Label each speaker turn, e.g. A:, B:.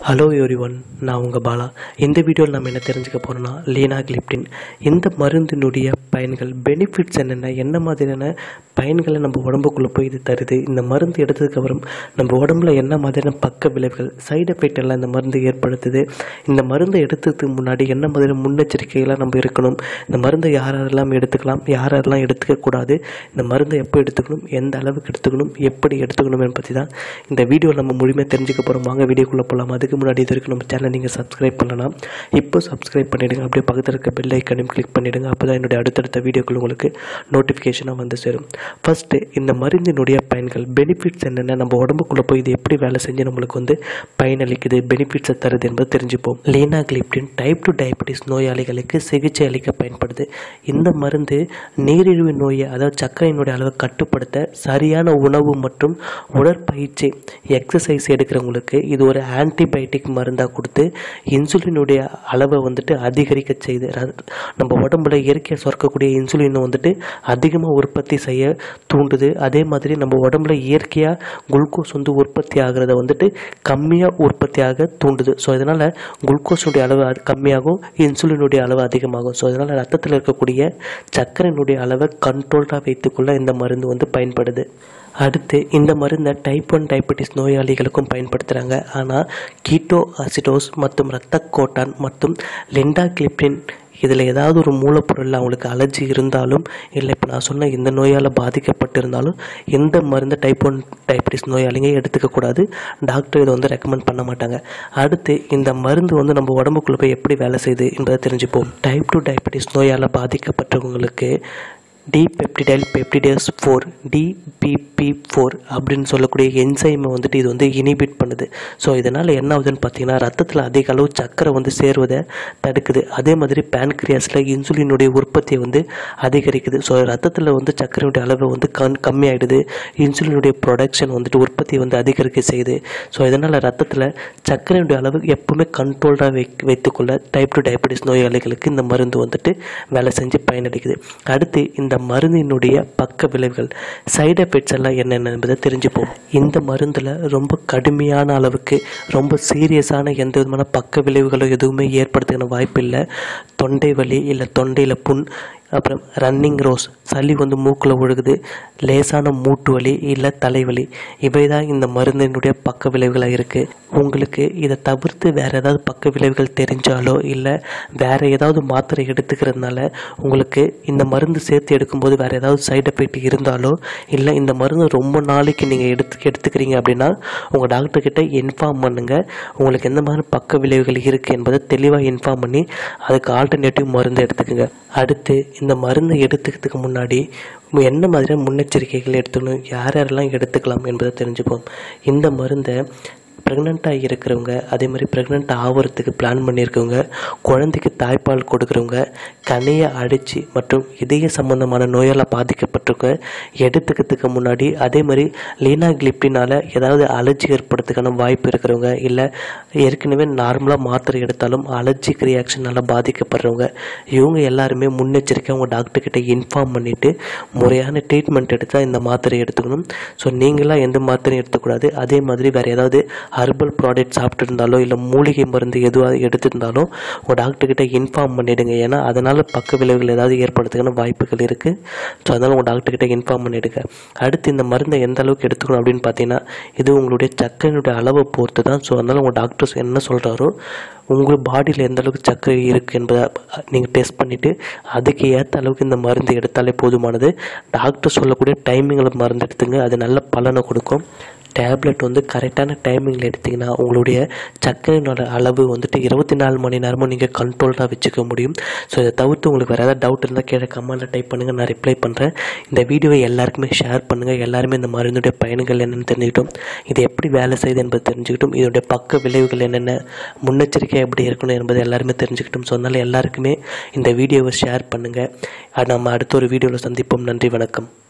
A: hello every one நான் உங்கள் பாலா இந்த வீடியோவில் நம்ம என்ன தெரிஞ்சுக்க போகிறோம்னா லீனா கிளிப்டின் இந்த மருந்தினுடைய பயன்கள் பெனிஃபிட்ஸ் என்னென்ன என்ன மாதிரியான பயன்களை நம்ம உடம்புக்குள்ளே போய் இது தருது இந்த மருந்து எடுத்ததுக்கப்புறம் நம்ம உடம்புல என்ன மாதிரியான பக்க விளைவுகள் சைடு எஃபெக்ட் எல்லாம் இந்த மருந்து ஏற்படுத்துது இந்த மருந்தை எடுத்ததுக்கு முன்னாடி என்ன மாதிரியான முன்னெச்சரிக்கைகளாக நம்ம இருக்கணும் இந்த மருந்தை யார் யாரெல்லாம் எடுத்துக்கலாம் யார் யாரெல்லாம் எடுத்துக்கக்கூடாது இந்த மருந்தை எப்போ எடுத்துக்கணும் எந்த அளவுக்கு எடுத்துக்கணும் எப்படி எடுத்துக்கணும் பற்றி தான் இந்த வீடியோவில் நம்ம முழுமையாக தெரிஞ்சுக்க போகிறோம் வாங்க வீடியோக்குள்ளே போகலாம் அதுக்கு முன்னாடி இது வரைக்கும் நம்ம சேனலை நீங்கள் சப்ஸ்கிரைப் பண்ணலாம் இப்போ சப்ஸ்கிரைப் பண்ணிவிடுங்க அப்படியே பக்கத்தில் இருக்க பெல் ஐக்கனையும் கிளிக் பண்ணிவிடுங்க அப்போ தான் என்னுடைய அடுத்தடுத்த வீடியோக்கள் உங்களுக்கு நோட்டிஃபிகேஷனாக வந்து சேரும் ஃபஸ்ட்டு இந்த மருந்தினுடைய பயன்கள் பெனிஃபிட்ஸ் என்னென்ன நம்ம உடம்புக்குள்ளே போய் இது எப்படி வேலை செஞ்சு நம்மளுக்கு வந்து பயனளிக்குது பெனிஃபிட்ஸை தருது என்பது தெரிஞ்சுப்போம் linagliptin type two diabetes நோயாளிகளுக்கு சிகிச்சை அளிக்க பயன்படுது இந்த மருந்து நீரிழிவு நோயை அதாவது சர்க்கரையினுடைய அளவை கட்டுப்படுத்த சரியான உணவு மற்றும் உடற்பயிற்சி எக்ஸசைஸ் எடுக்கிறவங்களுக்கு இது ஒரு ஆன்டிபயோட்டிக் மருந்தாக கொடுத்து இன்சுலினுடைய அளவை வந்துட்டு அதிகரிக்க செய்து ர- நம்ம உடம்புல இயற்கையாக சுரக்கக்கூடிய இன்சுலினை வந்துட்டு அதிகமாக உற்பத்தி செய்ய தூண்டுது அதே மாதிரி நம்ம உடம்புல இயற்கையாக குளுக்கோஸ் வந்து உற்பத்தி ஆகிறத வந்துட்டு கம்மியாக உற்பத்தியாக தூண்டுது ஸோ இதனால் குளுக்கோஸுடைய அளவு அது கம்மியாகும் இன்சுலினுடைய அளவு அதிகமாகும் ஸோ இதனால் ரத்தத்தில் இருக்கக்கூடிய சர்க்கரையினுடைய அளவை கண்ட்ரோல்டாக வைத்துக்கொள்ள இந்த மருந்து வந்து பயன்படுது அடுத்து இந்த மருந்தை டைப் ஒன் டயபெட்டிஸ் நோயாளிகளுக்கும் பயன்படுத்துகிறாங்க ஆனால் கீட்டோ அசிடோஸ் மற்றும் இரத்த கோட்டான் மற்றும் லெண்டா கிளிப்டின் இதில் ஏதாவது ஒரு மூலப்பொருளில் அவங்களுக்கு அலர்ஜி இருந்தாலும் இல்லை இப்போ நான் சொன்ன இந்த நோயால் பாதிக்கப்பட்டிருந்தாலும் எந்த மருந்தை டைப் ஒன் டயபெட்டிஸ் நோயாளிங்க எடுத்துக்கக்கூடாது டாக்டர் இதை வந்து ரெக்கமெண்ட் பண்ண மாட்டாங்க அடுத்து இந்த மருந்து வந்து நம்ம உடம்புக்குள்ளே போய் எப்படி வேலை செய்யுது என்பதை தெரிஞ்சுப்போம் டைப் டூ டயபெட்டிஸ் நோயால் பாதிக்கப்பட்டவங்களுக்கு dipeptidyl peptidase four DPP four அப்படின்னு சொல்லக்கூடிய என்சைமை வந்துட்டு இது வந்து இனிபிட் பண்ணுது ஸோ இதனால் என்ன ஆகுதுன்னு பார்த்தீங்கன்னா ரத்தத்தில் அதிக அளவு சர்க்கரை வந்து சேருவதை தடுக்குது அதே மாதிரி பேன்க்ரியாஸில் இன்சுலினுடைய உற்பத்தியை வந்து அதிகரிக்குது ஸோ ரத்தத்தில் வந்து சர்க்கரையுடைய அளவு வந்து கண் கம்மியாயிடுது இன்சுலினுடைய ப்ரொடக்ஷன் வந்துட்டு உற்பத்தி வந்து அதிகரிக்க செய்யுது ஸோ இதனால் ரத்தத்தில் சர்க்கரையுடைய அளவு எப்பவுமே கண்ட்ரோல்டாக வை வைத்துக்கொள்ள டைப் டூ டயபெட்டிஸ் நோயாளிகளுக்கு இந்த மருந்து வந்துட்டு வேலை செஞ்சு பயனளிக்குது அடுத்து இந்த மருந்தினுடைய பக்க விளைவுகள் சைடு எஃபெக்ட்ஸ் எல்லாம் என்னென்ன என்பதை தெரிஞ்சுப்போம் இந்த மருந்தில் ரொம்ப கடுமையான அளவுக்கு ரொம்ப சீரியஸான எந்த விதமான பக்க விளைவுகளோ எதுவுமே ஏற்படுத்துகிற வாய்ப்பு இல்லை தொண்டை வலி இல்லை தொண்டையில் புண் அப்புறம் ரன்னிங் ரோஸ் சளி வந்து மூக்கில் ஒழுகுது லேசான மூட்டு வலி இல்லை தலைவலி இவை தான் இந்த மருந்தினுடைய பக்க விளைவுகளாக இருக்குது உங்களுக்கு இதை தவிர்த்து வேறு ஏதாவது பக்க விளைவுகள் தெரிஞ்சாலோ இல்லை வேறு ஏதாவது மாத்திரை எடுத்துக்கிறதுனால உங்களுக்கு இந்த மருந்து சேர்த்து எடுக்கும்போது வேறு ஏதாவது சைடு எஃபெக்ட் இருந்தாலோ இல்லை இந்த மருந்து ரொம்ப நாளைக்கு நீங்கள் எடுத்து எடுத்துக்கிறீங்க அப்படின்னா உங்கள் டாக்டர் கிட்ட இன்ஃபார்ம் பண்ணுங்கள் உங்களுக்கு எந்த மாதிரி பக்க விளைவுகள் இருக்குது என்பதை தெளிவாக இன்ஃபார்ம் பண்ணி அதுக்கு ஆல்டர்னேட்டிவ் மருந்து எடுத்துக்கோங்க அடுத்து இந்த மருந்தை எடுத்துக்கிறதுக்கு முன்னாடி என்ன மாதிரியான முன்னெச்சரிக்கைகள் எடுத்துக்கணும் யார் யாரெல்லாம் எடுத்துக்கலாம் என்பதை தெரிஞ்சுப்போம் இந்த மருந்தை ப்ரெக்னெண்ட்டாக இருக்கிறவங்க அதே மாதிரி ப்ரெக்னென்ட் ஆகிறதுக்கு பிளான் பண்ணியிருக்கவங்க குழந்தைக்கு தாய்ப்பால் கொடுக்குறவங்க கனையை அடித்து மற்றும் இதய சம்பந்தமான நோயால் பாதிக்கப்பட்டிருக்க எடுத்துக்கிறதுக்கு முன்னாடி அதே மாதிரி லீனா கிளிப்டினால் ஏதாவது அலர்ஜி ஏற்படுறதுக்கான வாய்ப்பு இருக்கிறவங்க இல்லை ஏற்கனவே நார்மலாக மாத்திரை எடுத்தாலும் அலர்ஜிக் ரியாக்ஷனால் பாதிக்கப்படுறவங்க இவங்க எல்லாருமே முன்னெச்சரிக்கை அவங்க டாக்டர் கிட்ட இன்ஃபார்ம் பண்ணிவிட்டு முறையான ட்ரீட்மெண்ட் எடுத்தால் இந்த மாத்திரை எடுத்துக்கணும் ஸோ நீங்களாம் எந்த மாத்திரையும் எடுத்துக்கூடாது அதே மாதிரி வேறு ஏதாவது ஹர்பல் ப்ராடக்ட் சாப்பிட்டுருந்தாலோ இல்லை மூலிகை மருந்து எதுவாக எடுத்திருந்தாலோ உங்கள் டாக்டர் கிட்ட இன்ஃபார்ம் பண்ணிவிடுங்க ஏன்னா அதனால் பக்க விளைவுகள் ஏதாவது ஏற்படுறதுக்கான வாய்ப்புகள் இருக்குது ஸோ அதனால் உங்கள் டாக்டர் கிட்ட இன்ஃபார்ம் பண்ணிவிடுங்க அடுத்து இந்த மருந்தை எந்த அளவுக்கு எடுத்துக்கணும் அப்படின்னு பார்த்தீங்கன்னா இது உங்களுடைய சர்க்கரையினுடைய அளவை பொறுத்து தான் ஸோ அதனால் உங்கள் டாக்டர்ஸ் என்ன சொல்கிறாரோ உங்கள் பாடியில் எந்த அளவுக்கு சர்க்கரை இருக்குது என்பதை நீங்கள் டெஸ்ட் பண்ணிவிட்டு அதுக்கு ஏற்ற அளவுக்கு இந்த மருந்து எடுத்தாலே போதுமானது டாக்டர் சொல்லக்கூடிய டைமிங்கில் மருந்து எடுத்துங்க அது நல்ல பலனை கொடுக்கும் டேப்லெட் வந்து கரெக்டான டைமிங்கில் எடுத்திங்கன்னா உங்களுடைய சர்க்கரையினோட அளவு வந்துட்டு இருபத்தி நாலு மணி நேரமும் நீங்கள் கண்ட்ரோல்டாக வச்சுக்க முடியும் ஸோ இதை தவிர்த்து உங்களுக்கு வேறு ஏதாவது டவுட் இருந்தால் கீழே கமெண்ட்டில் டைப் பண்ணுங்கள் நான் ரிப்ளை பண்ணுறேன் இந்த வீடியோவை எல்லாருக்குமே ஷேர் பண்ணுங்கள் எல்லாருமே இந்த மருந்துடைய பயன்கள் என்னென்னு தெரிஞ்சுக்கிட்டோம் இது எப்படி வேலை செய்யுது என்பது தெரிஞ்சுக்கிட்டும் இதோடைய பக்க விளைவுகள் என்னென்ன முன்னெச்சரிக்கை எப்படி இருக்கணும் என்பதை எல்லாருமே தெரிஞ்சுக்கிட்டும் ஸோ அதனால் எல்லாருக்குமே இந்த வீடியோவை ஷேர் பண்ணுங்கள் நம்ம அடுத்த ஒரு வீடியோவில் சந்திப்போம் நன்றி வணக்கம்